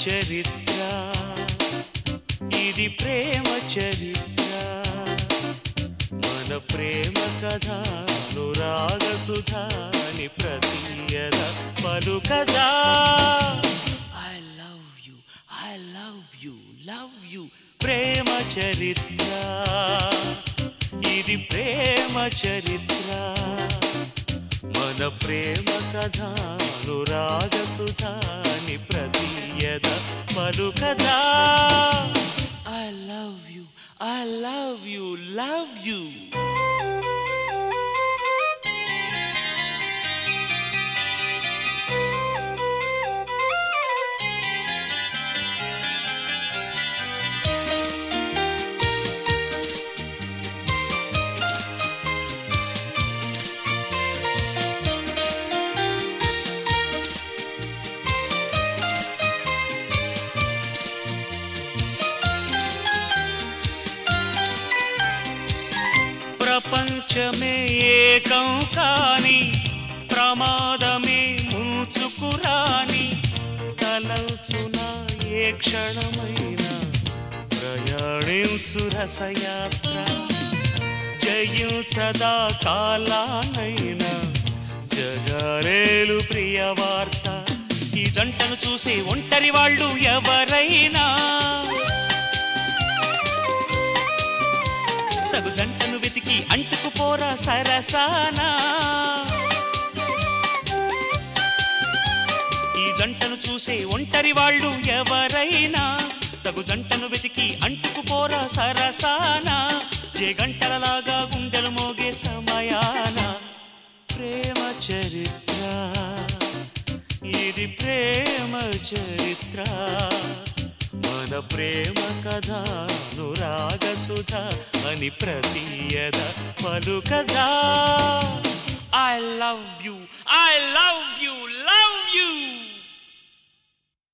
చరిత్ర ఇది ప్రేమ చరిత్ర మన ప్రేమ కథ అనురాగ సుధాని ప్రతీయద పలుకదా I love you I love you love you ప్రేమ చరిత్ర ఇది ప్రేమ చరిత్ర మన ప్రేమ కథ అనురాగ సుధాని ప్రతీయద పలుకదా I love you I love you love you ప్రపంచమే ఏకం కాని ప్రమాదమే ముంచుకురాని తలచున ఏ క్షణమైనా ప్రయాణించు రసయాత్ర జయించదా కాలానైనా జగరేలు ప్రియ వార్త ఈ జంటను చూసే ఒంటరి వాళ్ళు ఎవరైనా తగు జంటను వెతికి అంటుకుపోరా సరసానా ఈ జంటను చూసే ఒంటరి వాళ్ళు ఎవరైనా తగు జంటను వెతికి అంటుకుపోరా సరసానా ఏ గంటలలాగా గుండెలు మోగే సమయాన ప్రేమ చరిత్ర ఇది ప్రేమ చరిత్ర మన ప్రేమ కథ అనురాగ సుధ అని ప్రతీయద పలుకదా